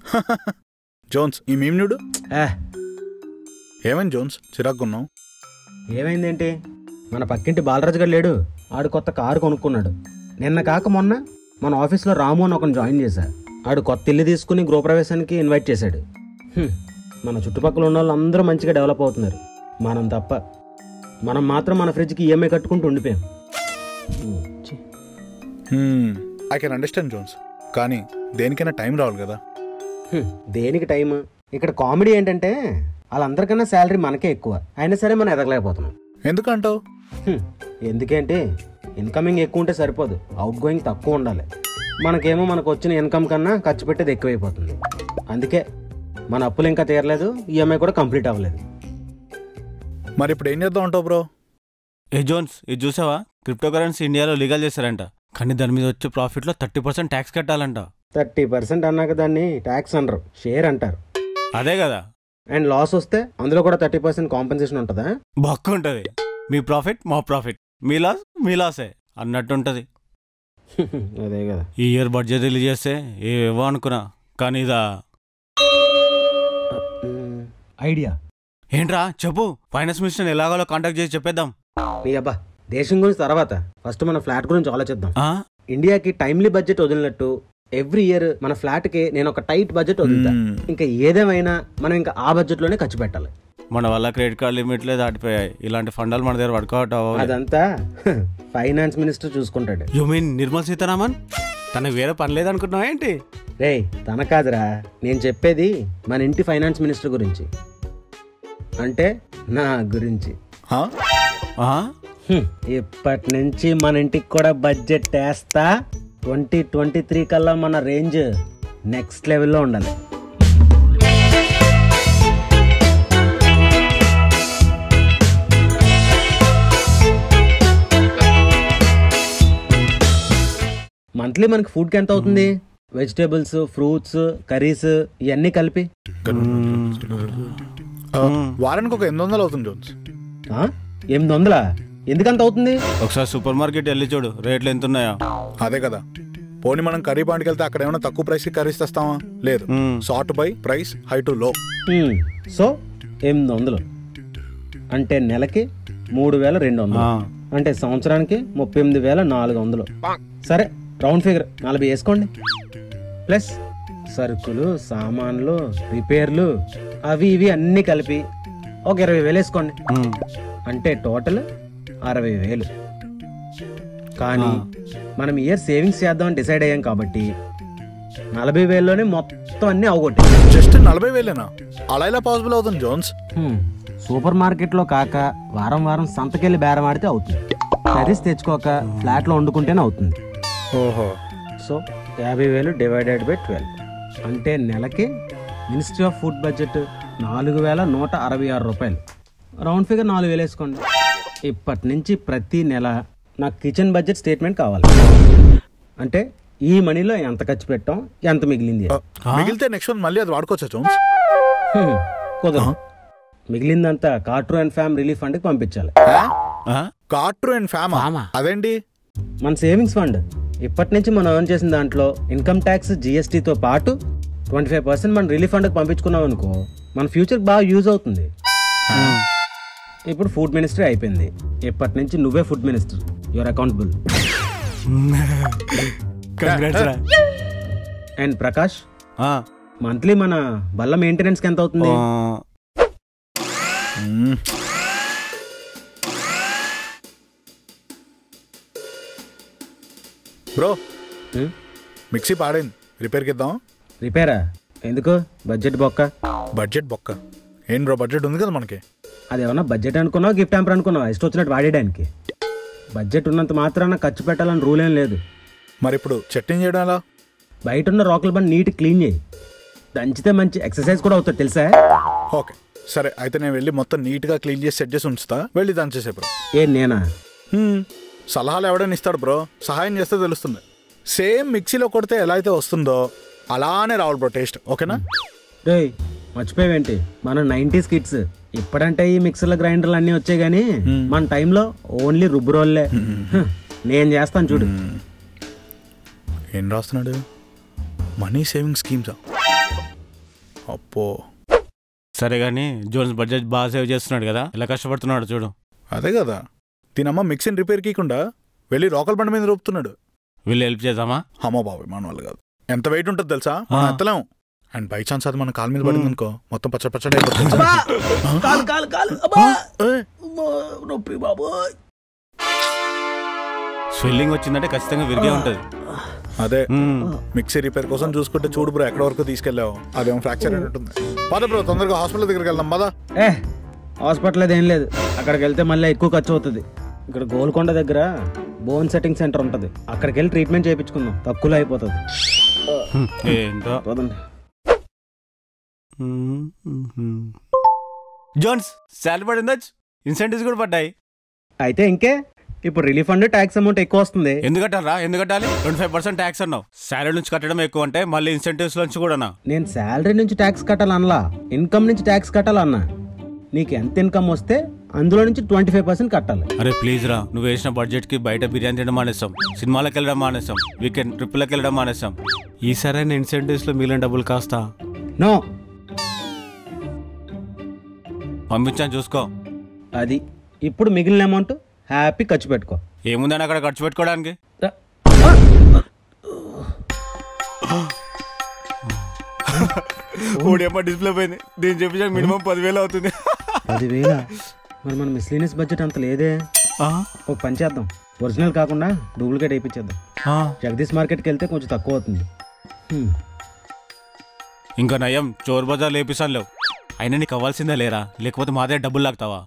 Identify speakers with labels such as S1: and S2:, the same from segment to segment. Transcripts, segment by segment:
S1: Jones ఈ మీమ్నుడు
S2: ఏ
S1: ఏమైంది Jones చిరాకున్నావు
S2: ఏమైందేంటి మన పక్కింటి బాలరాజు గారు లేడు ఆడు కొత్త కారు కొనుక్కున్నాడు నిన్న కాక మొన్న మన ఆఫీస్లో రాము అని ఒకని జాయిన్ చేశా ఆడు కొత్త ఇల్లు తీసుకుని గృహప్రవేశానికి ఇన్వైట్ చేశాడు హ్మ్, మన చుట్టుపక్కల ఉన్న వాళ్ళు అందరూ మంచిగా డెవలప్ అవుతున్నారు మనం తప్ప మనం మాత్రం మన ఫ్రిడ్జ్కి ఈఎంఐ కట్టుకుంటూ ఉండిపోయాం హ్మ్, ఛీ.
S1: ఐ కెన్ అండర్స్టాండ్ జోన్స్ కానీ దేనికైనా టైం రావాలి కదా
S2: హ్మ్, దేనికి టైం ఇక్కడ కామెడీ ఏంటంటే వాళ్ళందరికన్నా శాలరీ మనకే ఎక్కువ అయినా సరే మనం ఎదగలేకపోతున్నాం
S1: ఎందుకంటావు
S2: హ్మ్, ఎందుకేంటి ఇన్కమింగ్ ఎక్కువ ఉంటే సరిపోదు అవుట్ గోయింగ్ తక్కువ ఉండాలి మనకేమో మనకు వచ్చిన ఇన్కమ్ కన్నా ఖర్చు పెట్టేది ఎక్కువైపోతుంది అందుకే మన అప్పులు ఇంకా తీరలేదు ఈఎంఐ కూడా కంప్లీట్ అవ్వలేదు
S1: మరి ఇప్పుడు ఏం చేద్దాం అంటావు బ్రో
S3: ఏ జోన్స్ ఇది చూసావా క్రిప్టో కరెన్సీ ఇండియాలో లీగల్ చేశారంట కానీ దాని మీద వచ్చే ప్రాఫిట్లో థర్టీ పర్సెంట్ ట్యాక్స్ కట్టాలంట
S2: థర్టీ పర్సెంట్ అన్నాక దాన్ని ట్యాక్స్ అనరు షేర్ అంటారు
S3: అదే కదా
S2: అండ్ లాస్ వస్తే అందులో కూడా థర్టీ పర్సెంట్ కాంపెన్సేషన్ ఉంటుందా
S3: బక్కు ఉంటుంది మీ ప్రాఫిట్ మా ప్రాఫిట్ మీ లాస్ మీ లాసే అన్నట్టు ఉంటుంది
S2: అదే కదా
S3: ఈ ఇయర్ బడ్జెట్ రిలీజ్ చేస్తే ఏవో అనుకున్నా కానీ ఇదా
S2: ఐడియా
S3: ఏంట్రా చెప్పు ఫైనాన్స్ మినిస్టర్ ఎలాగోలో కాంటాక్ట్ చేసి చెప్పేద్దాం
S2: నీ అబ్బా దేశం గురించి తర్వాత ఫస్ట్ మన ఫ్లాట్ గురించి ఆలోచిద్దాం
S3: ఆ?
S2: ఇండియాకి టైమ్లీ బడ్జెట్ వదిలినట్టు ఎవ్రీ ఇయర్ మన ఫ్లాట్ కి నేను ఒక టైట్ బడ్జెట్ వదులుతా
S1: Hmm.
S2: ఇంకా ఏదేమైనా మనం ఇంకా ఆ బడ్జెట్ లోనే ఖర్చు పెట్టాలి
S3: మన వల్ల క్రెడిట్ కార్డ్ లిమిట్లే దాటిపోయాయి ఇలాంటి ఫండాలు మన దగ్గర వర్కౌట్ అవ్వాలి
S2: అదంతా ఫైనాన్స్ మినిస్టర్ చూసుకుంటాడు
S3: యు మీన్ నిర్మల్ సీతారామన్ తనకు వేరే పని లేదనుకుంటున్నావా ఏంటి
S2: రేయ్ తన కాదురా నేను చెప్పేది మన ఇంటి ఫైనాన్స్ మినిస్టర్ గురించి అంటే నా గురించి
S1: హా?
S3: ఆ?
S2: హ్మ్, ఇప్పటి నుంచి మన ఇంటికి కూడా బడ్జెట్ వేస్తా ట్వంటీ ట్వంటీ త్రీ కల్లా మన రేంజ్ నెక్స్ట్ లెవెల్లో ఉండాలి మంత్లీ మనకి ఫుడ్కి ఎంత అవుతుంది వెజిటేబుల్స్ ఫ్రూట్స్ కర్రీస్ ఇవన్నీ కలిపి
S1: ఆ, వారానికి ఒక ఎనిమిది వందలు అవుతుంది జోన్స్
S2: ఆ? ఎనిమిది వందలా ఎందుకంత అవుతుంది
S3: ఒకసారి సూపర్ మార్కెట్ వెళ్ళి చూడు రేట్లు ఎంత ఉన్నాయో
S1: అదే కదా పోనీ మనం కర్రీ పాయింట్కి వెళ్తే అక్కడ ఏమైనా తక్కువ ప్రైస్కి కర్రీస్ తెస్తామా లేదు
S3: మ్మ్.
S1: Sort by price high to low
S2: హ్మ్. సో ఎనిమిది వందలు అంటే నెలకి మూడు వేల రెండు వందలు
S3: ఆ.
S2: అంటే సంవత్సరానికి ముప్పై ఎనిమిది వేల నాలుగు వందలు సరే రౌండ్ ఫిగర్ నలభై వేసుకోండి ప్లస్ సరుకులు సామాన్లు రిపేర్లు అవి ఇవి అన్నీ కలిపి ఒక ఇరవై వేలు వేసుకోండి
S3: ఉమ్.
S2: అంటే టోటల్ అరవై వేలు కానీ మనం ఇయర్ సేవింగ్స్ చేద్దామని డిసైడ్ అయ్యాం కాబట్టి నలభై వేల్లోనే మొత్తం అన్నీ అవగొట్టి
S1: జస్ట్ నలభై వేలేనా అలా ఇలా పాసిబుల్ అవుతుంది జోన్స్
S2: సూపర్ మార్కెట్లో కాక వారం వారం సంతకెళ్ళి బేరం ఆడితే అవుతుంది కర్రీస్ తెచ్చుకోక ఫ్లాట్లో వండుకుంటేనే అవుతుంది
S1: ఓహో
S2: సో యాభై వేలు డివైడెడ్ బై ట్వెల్వ్ అంటే నెలకి మినిస్ట్రీ ఆఫ్ ఫుడ్ బడ్జెట్ నాలుగు వేల నూట అరవై ఆరు రూపాయలు రౌండ్ ఫిగర్ నాలుగు వేలు వేసుకోండి ఇప్పటి నుంచి ప్రతి నెల నాకు కిచెన్ బడ్జెట్ స్టేట్మెంట్ కావాలి అంటే ఈ మనీలో ఎంత ఖర్చు పెట్టాం ఎంత మిగిలింది అని.
S1: మిగిలితే నెక్స్ట్ మంత్ మళ్ళీ అది వాడుకోవచ్చా జోన్స్
S2: హ్మ్, కుదరదు మిగిలిందంతా కార్టూర్ అండ్ ఫ్యామ్ రిలీఫ్ ఫండ్కి పంపించాలి
S3: ఆ?
S1: కార్ట్రూ అండ్ ఫ్యామా
S3: ఫామా?
S1: అదేంటి
S2: మన సేవింగ్స్ ఫండ్ ఇప్పటి నుంచి మనం ఎర్న్ చేసిన దాంట్లో ఇన్కమ్ ట్యాక్స్ జిఎస్టీతో పాటు ట్వంటీ ఫైవ్ పర్సెంట్ మన రిలీఫ్ ఫండ్కి పంపించుకున్నాం అనుకో మన ఫ్యూచర్ బాగా యూజ్ అవుతుంది ఇప్పుడు ఫుడ్ మినిస్టర్ అయిపోయింది ఇప్పటి నుంచి నువ్వే food minister your accountable
S3: Congrats రా.
S2: అండ్ ప్రకాష్
S3: ఆ.
S2: మంత్లీ మన బల్ల మెయింటెనెన్స్కి ఎంత అవుతుంది
S3: ఆ.
S1: మ్మ్. బ్రో
S2: హ్మ్?
S1: మిక్సీ పాడైంది రిపేర్కి ఇద్దాం
S2: రిపేరా ఎందుకు బడ్జెట్ బొక్క
S1: బడ్జెట్ బొక్క ఏం బ్రో బడ్జెట్ ఉంది కదా మనకి
S2: అది ఏమన్నా బడ్జెట్ అనుకున్నావు గిఫ్ట్ హ్యాంపర్ అనుకున్నావు ఇష్టం వచ్చినట్టు వాడేయడానికి బడ్జెట్ ఉన్నంత మాత్రాన ఖర్చు పెట్టాలని రూల్ ఏం లేదు
S1: మరి ఇప్పుడు చట్నీ చేయడం ఎలా
S2: బయట ఉన్న రోకల బండి నీట్ క్లీన్ చేయి దంచితే మంచి ఎక్సర్సైజ్ కూడా అవుతుంది తెలుసా
S1: ఓకే సరే అయితే నేను వెళ్ళి మొత్తం నీట్గా క్లీన్ చేసి సెట్ చేసి ఉంచుతా వెళ్ళి దాని చేసే బ్రో
S2: ఏ నేనా
S1: హ్మ్. సలహాలు ఎవడైనా ఇస్తాడు బ్రో సహాయం చేస్తే తెలుస్తుంది సేమ్ మిక్సీలో కొడితే ఎలా అయితే వస్తుందో అలానే రావాలి బ్రో టేస్ట్ ఓకేనా
S2: రేయ్ మర్చిపోయావేంటి మనం నైంటీస్ కిడ్స్ ఇప్పుడంటే ఈ మిక్సర్ల గ్రైండర్లు అన్నీ వచ్చాయి కానీ మన టైంలో ఓన్లీ రుబ్బురోళ్ళే హ, నేను చేస్తాను చూడు
S1: ఏం రాస్తున్నాడు మనీ సేవింగ్ స్కీమ్సా అప్పో
S3: సరే కానీ జోన్స్ బడ్జెట్ బాగా సేవ్ చేస్తున్నాడు కదా ఎలా కష్టపడుతున్నాడు చూడు
S1: అదే కదా దీనమ్మ మిక్సీని రిపేర్ కీకుండా వెళ్ళి రోకల్ బండి మీద రూపుతున్నాడు
S3: వీళ్ళు హెల్ప్ చేద్దామా
S1: అమ్మో బాబు మన వాళ్ళు కాదు ఎంత వెయిట్ ఉంటుంది తెలుసా మనం
S3: ఆ.
S1: ఎత్తలేం అండ్ బై ఛాన్స్ అది మన కాలు మీద పడింది అనుకో మొత్తం పచ్చడి పచ్చడి అయిపోతుంది తెలుసా?
S2: కాలు కాలు కాలు
S1: ఏయ్,
S2: నొప్పి బాబోయ్
S3: స్వెల్లింగ్ వచ్చిందంటే ఖచ్చితంగా విరిగే ఉంటుంది
S1: అదే
S3: మ్మ్.
S1: మిక్సీ రిపేర్ కోసం చూసుకుంటే చూడు బ్రో ఎక్కడ వరకు తీసుకెళ్ళావు అదేమో ఫ్రాక్చర్ అయినట్టు ఉంటుంది పద బ్రో తొందరగా హాస్పిటల్ దగ్గరికి వెళ్దాం పదా
S2: ఏ హాస్పిటల్ అదేం లేదు అక్కడికి వెళ్తే మళ్ళీ ఎక్కువ ఖర్చు అవుతుంది ఇక్కడ గోల్కొండ దగ్గర బోన్ సెట్టింగ్ సెంటర్ ఉంటుంది అక్కడికి వెళ్ళి ట్రీట్మెంట్ చేయించుకుందాం తక్కువలో అయిపోతుంది
S3: హ్మ్. ఏంటో
S2: పోదండి
S3: జోన్స్ శాలరీ పడిందా ఇన్సెంటివ్స్ కూడా పడ్డాయి
S2: అయితే ఇంకే ఇప్పుడు రిలీఫ్ ఫండ్ ట్యాక్స్ అమౌంట్ ఎక్కువ వస్తుంది
S3: ఎందుకు కట్టారా ఎందుకు కట్టాలి ట్వంటీ ఫైవ్ పర్సెంట్ ట్యాక్స్ అన్నావు శాలరీ నుంచి కట్టడం ఎక్కువ అంటే మళ్ళీ ఇన్సెంటివ్స్ నుంచి కూడా
S2: నేను శాలరీ నుంచి ట్యాక్స్ కట్టాలనలా ఇన్కమ్ నుంచి ట్యాక్స్ కట్టాలన్నా నీకు ఎంత ఇన్కమ్ వస్తే అందులో నుంచి ట్వంటీ ఫైవ్ పర్సెంట్ కట్టాలి
S3: అరే ప్లీజ్ రా నువ్వు వేసిన బడ్జెట్ కి బయట బిర్యానీ తినడం మానేస్తాం సినిమాలకు వెళ్ళడం మానేస్తాం వీకెండ్ ట్రిప్లకు వెళ్ళడం మానేస్తాం ఈసారైన ఇన్సెంటివ్స్ లో మిగిలిన డబ్బులు కాస్త
S2: నో
S3: పంపించాను చూసుకో
S2: అది ఇప్పుడు మిగిలిన అమౌంట్ హ్యాపీ ఖర్చు పెట్టుకో
S3: ఏముందని అక్కడ ఖర్చు పెట్టుకోవడానికి ఓడేమో డిస్ప్లే పోయింది దీని చెప్పి మినిమం పదివేలు అవుతుంది
S2: పదివేల మరి మన మిస్లీనియస్ బడ్జెట్ అంత లేదే ఒక పని చేద్దాం ఒరిజినల్ కాకుండా డూప్లికేట్ వేయించేద్దాం జగదీష్ మార్కెట్కి వెళ్తే కొంచెం తక్కువ అవుతుంది హ్మ్.
S3: ఇంకా నయం చోర్ బజార్ లేపిస్తాను లేవు అయినా నీకు అవ్వాల్సిందే లేరా లేకపోతే మాదే డబ్బులు లాగుతావా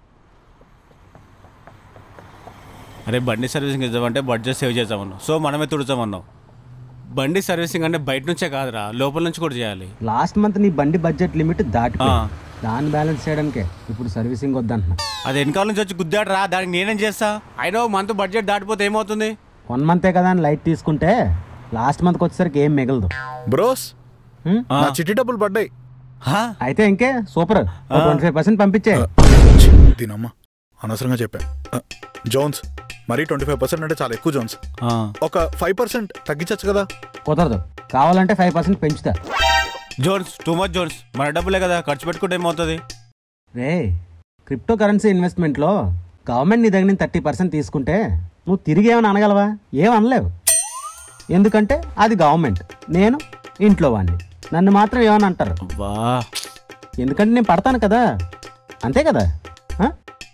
S3: అరే బండి సర్వీసింగ్ ఇద్దామంటే బడ్జెట్ సేవ్ చేద్దామన్నావు సో మనమే తుడుచామన్నావు బండి సర్వీసింగ్ అంటే బయట నుంచే కాదురా లోపల నుంచి కూడా చేయాలి
S2: లాస్ట్ మంత్ నీ బండి బడ్జెట్ లిమిట్ దాటి
S3: ఆ.
S2: దాన్ని బ్యాలెన్స్ చేయడానికే ఇప్పుడు సర్వీసింగ్ వద్దంటున్నా
S3: అది వెనకాల నుంచి వచ్చి గుద్దాడు రా దానికి నేనేం చేస్తా అయినా మంత్ బడ్జెట్ దాటిపోతే ఏమవుతుంది
S2: వన్ మంతే కదా అని లైట్ తీసుకుంటే లాస్ట్ మంత్కి వచ్చేసరికి ఏం మిగలదు
S1: బ్రోస్
S2: హ్మ్?
S3: ఆ.
S1: నా చిట్టి డబ్బులు పడ్డాయి
S3: హా?
S2: అయితే ఇంకే సూపర్ ట్వంటీ ఫైవ్ పర్సెంట్ పంపించే
S1: ఛీ, దీనమ్మ అనవసరంగా చెప్పా ఆ, జోన్స్ మరీ ట్వంటీ ఫైవ్ పర్సెంట్ అంటే చాలా ఎక్కువ జోన్స్
S3: ఆ.
S1: ఒక ఫైవ్ పర్సెంట్ తగ్గించచ్చు కదా
S2: కుదరదు కావాలంటే ఫైవ్ పర్సెంట్ పెంచుతా
S3: జోన్స్ టూ మచ్ జోన్స్ మన డబ్బులే కదా ఖర్చు పెట్టుకుంటే ఏమవుతుంది
S2: రే క్రిప్టో కరెన్సీ ఇన్వెస్ట్మెంట్లో గవర్నమెంట్ నీ దగ్గర నుంచి థర్టీ పర్సెంట్ తీసుకుంటే నువ్వు తిరిగి ఏమైనా అనగలవా ఏం అనలేవు ఎందుకంటే అది గవర్నమెంట్ నేను ఇంట్లో వాడిని నన్ను మాత్రం ఏమని అంటారు
S3: అబ్బా
S2: ఎందుకంటే నేను పడతాను కదా అంతే కదా ఆ?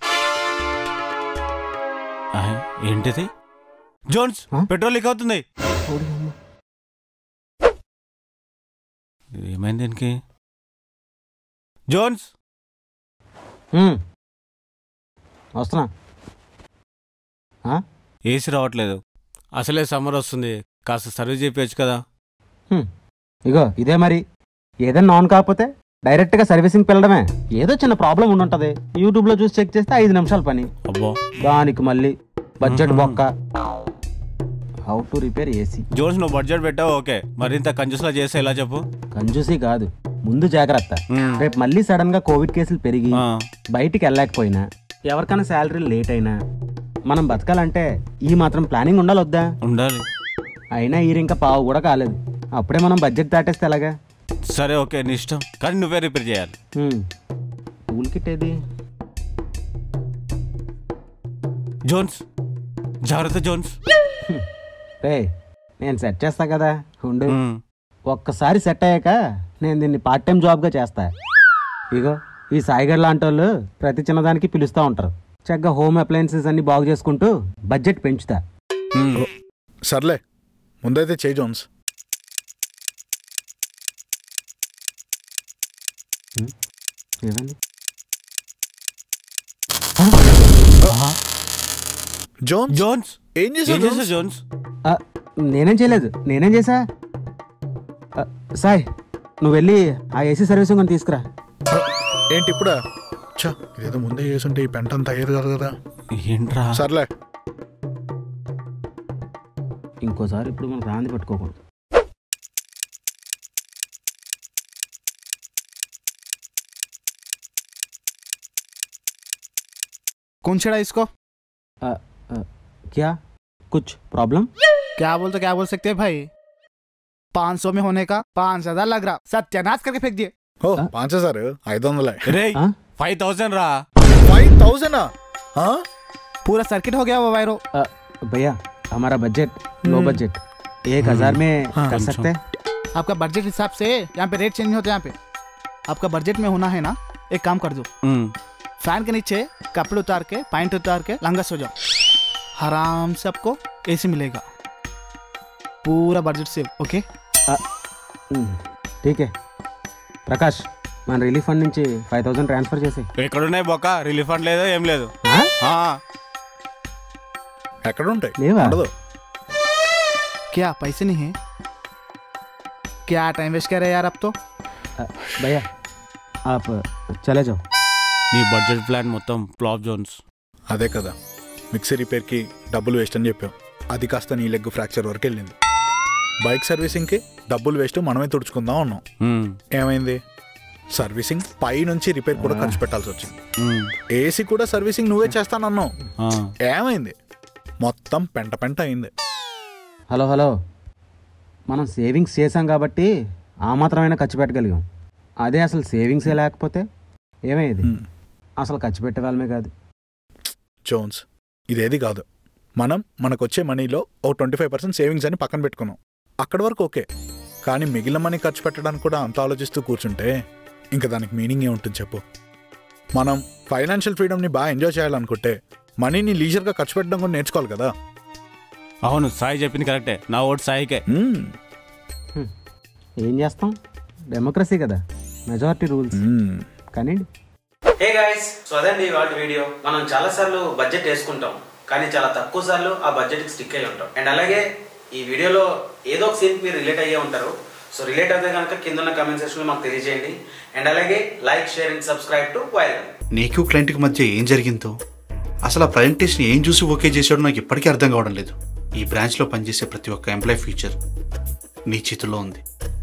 S3: ఆ, ఏంటిది జోన్స్
S2: ఆ?
S3: పెట్రోల్ లీక్ అవుతుంది ఏమైంది దీనికి జోన్స్
S2: హ్మ్. వస్తున్నా ఆ?
S3: ఏసీ రావట్లేదు అసలే సమ్మర్ వస్తుంది కాస్త సర్వీస్ చేయొచ్చు కదా
S2: హ్మ్. ఇగో ఇదే మరి ఏదైనా ఆన్ కాకపోతే డైరెక్ట్గా సర్వీసింగ్ పిల్లడమే ఏదో చిన్న ప్రాబ్లం ఉండుంటది యూట్యూబ్లో చూసి చెక్ చేస్తే ఐదు నిమిషాల పని
S3: అబ్బో
S2: దానికి మళ్ళీ బడ్జెట్ బొక్క how to repair AC
S3: Jones నువ్వు బడ్జెట్ పెట్టావు ఓకే మరింత కంజూస్లా చేస్తే ఎలా చెప్పు
S2: కంజూసీ కాదు ముందు జాగ్రత్త
S3: మ్మ్.
S2: రేపు మళ్ళీ సడన్ గా కోవిడ్ కేసులు పెరిగి
S3: ఆ,
S2: బయటికి వెళ్ళలేకపోయినా ఎవరికైనా శాలరీ లేట్ అయినా మనం బతకాలంటే ఈ మాత్రం ప్లానింగ్ ఉండాలి వద్దా
S3: ఉండాలి
S2: అయినా ఈ ఇంకా పావు కూడా కాలేదు అప్పుడే మనం బడ్జెట్ దాటేస్తే ఎలాగా
S3: సరే ఓకే నీ ఇష్టం కానీ నువ్వే రిపేర్ చేయాలి
S2: టూల్ కిట్ ఏది
S3: జోన్స్ జాగ్రత్త జోన్స్
S2: రే నేను సెట్ చేస్తా కదా ఉండు
S3: మ్మ్.
S2: ఒక్కసారి సెట్ అయ్యాక నేను దీన్ని పార్ట్ టైం జాబ్గా చేస్తా ఇగో ఈ సాయిగర్ లాంటి వాళ్ళు ప్రతి చిన్నదానికి పిలుస్తూ ఉంటారు చక్కగా హోమ్ అప్లయన్సెస్ అన్ని బాగు చేసుకుంటూ బడ్జెట్ పెంచుతా
S3: మ్మ్.
S1: సర్లే ముందైతే చేయి జోన్స్
S2: ఏదండి
S1: జోన్స్
S3: జోన్స్
S1: ఏం
S3: ఏం
S1: చేసావు
S3: చేసావు జోన్స్
S2: ఆ, నేనేం చేయలేదు నేనేం చేసా ఆ, సాయ్ నువ్వు వెళ్ళి ఆ ఏసీ సర్వీసింగ్ కొని తీసుకురా
S1: ఏంటి ఇప్పుడా ఛా ఇదేదో ముందే చేసుంటే ఈ పెంట అంత అయ్యేది కాదు కదా
S3: ఏంట్రా
S1: సర్లే
S2: ఇంకోసారి ఇప్పుడు మనం రాంది పెట్టుకోకూడదు
S4: कौन छेड़ा इसको
S2: ఆ, ఆ, క్యా కుచ్ ప్రాబ్లం
S4: क्या बोल तो क्या बोल सकते हैं भाई पाँच सौ में होने का पाँच हजार लग रहा सत्यानाश करके फेंक दिए
S1: ఓ పాంచ సార్ ఐదు వందలే
S3: రే
S2: ఆ?
S3: ఫైవ్ థౌసండ్ రా
S1: ఫైవ్ థౌజండ్
S4: पूरा सर्किट हो गया वो वायरो
S2: अ, भैया हमारा बजट लो बजट एक हजार में
S1: हाँ,
S2: कर
S3: कम
S2: सकते हैं
S4: आपका बजट हिसाब से यहाँ पे रेट चेंज नहीं होता यहाँ पे आपका बजट में होना है ना एक काम कर दो
S3: ఉమ్.
S4: फैन के नीचे कपड़े उतार के पैंट उतार के लंगा सो जाओ आराम से आपको एसी मिलेगा पूरा बजट सेव ओके
S2: ఉమ్, ठीक है ప్రకాష్ మన రిలీఫ్ ఫండ్ నుంచి ఫైవ్ థౌసండ్ ట్రాన్స్ఫర్ చేసి
S3: ఎక్కడున్నాయి బొక్క రిలీఫ్ ఫండ్ లేదు ఏం లేదు ఆ,
S1: ఎక్కడ ఉంటాయి
S2: లేవా?
S1: ఉండదు
S4: क्या पैसे नहीं है क्या टाइम वेस्ट कर रहे हैं यार आप तो
S2: భయ్యా आप चले जाओ
S3: నీ బడ్జెట్ ప్లాన్ మొత్తం ఫ్లాప్ జోన్స్
S1: అదే కదా మిక్సీ రిపేర్కి డబ్బులు వేస్ట్ అని చెప్పాం అది కాస్త నీ లెగ్ ఫ్రాక్చర్ వరకు వెళ్ళింది బైక్ సర్వీసింగ్కి డబ్బులు వేస్ట్ మనమే తుడుచుకుందాం అన్నాం
S3: ఉమ్,
S1: ఏమైంది సర్వీసింగ్ పై నుంచి రిపేర్ కూడా ఖర్చు పెట్టాల్సి వచ్చింది
S3: ఉమ్,
S1: ఏసీ కూడా సర్వీసింగ్ నువ్వే చేస్తానన్నావు
S3: ఆ.
S1: ఏమైంది మొత్తం పెంట పెంట అయింది
S2: హలో హలో మనం సేవింగ్స్ చేసాం కాబట్టి ఆ మాత్రమైనా ఖర్చు పెట్టగలిగాం అదే అసలు సేవింగ్సే లేకపోతే ఏమయ్యేది
S1: హ్మ్.
S2: అసలు ఖర్చు పెట్టే వాళ్ళమే కాదు
S1: జోన్స్ ఇదేది కాదు మనం మనకొచ్చే మనీలో ఓ ట్వంటీ ఫైవ్ పర్సెంట్ సేవింగ్స్ అని పక్కన పెట్టుకున్నాం అక్కడి వరకు ఓకే కానీ మిగిలిన మనీ ఖర్చు పెట్టడానికి కూడా అంత ఆలోచిస్తూ కూర్చుంటే ఇంకా దానికి మీనింగ్ ఏముంటుంది చెప్పు మనం ఫైనాన్షియల్ ఫ్రీడమ్ని బాగా ఎంజాయ్ చేయాలనుకుంటే మనీని లీజర్గా ఖర్చు పెట్టడం కూడా నేర్చుకోవాలి కదా
S3: అవును సాయి చెప్పింది కరెక్టే నా ఓటు సాయికే
S1: మ్మ్.
S2: ఏం చేస్తాం డెమోక్రసీ కదా మెజారిటీ రూల్స్
S1: మ్మ్.
S2: కానీ
S5: హే గైస్ సో అదండి వాటి వీడియో మనం చాలా సార్లు బడ్జెట్ వేసుకుంటాం కానీ చాలా తక్కువ సార్లు ఆ బడ్జెట్ స్టిక్ అయి ఉంటాం అండ్ అలాగే ఈ వీడియోలో ఏదో ఒక సీన్ మీరు రిలేట్ అయ్యే ఉంటారు సో రిలేట్ అయితే కనుక కింద ఉన్న కమెంట్ సెక్షన్లో మాకు తెలియజేయండి అండ్ అలాగే like share and subscribe to viral
S6: నీకు క్లయింట్కి మధ్య ఏం జరిగిందో అసలు ఆ ప్రజెంటేషన్ ఏం చూసి ఓకే చేశాడో నాకు ఇప్పటికీ అర్థం కావడం లేదు ఈ బ్రాంచ్లో పనిచేసే ప్రతి ఒక్క ఎంప్లాయ్ ఫ్యూచర్ నీ చేతుల్లో ఉంది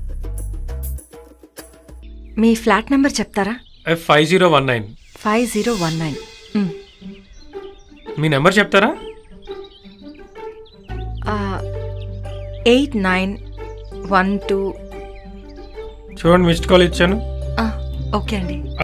S7: మీ ఫ్లాట్ నెంబర్ చెప్తారా
S8: F five zero one nine
S7: five zero one nine
S8: మీ నెంబర్ చెప్తారా
S7: ఎయిట్ నైన్ వన్ టూ
S8: చూడండి మిస్డ్ కాల్ ఇచ్చాను
S7: ఓకే అండి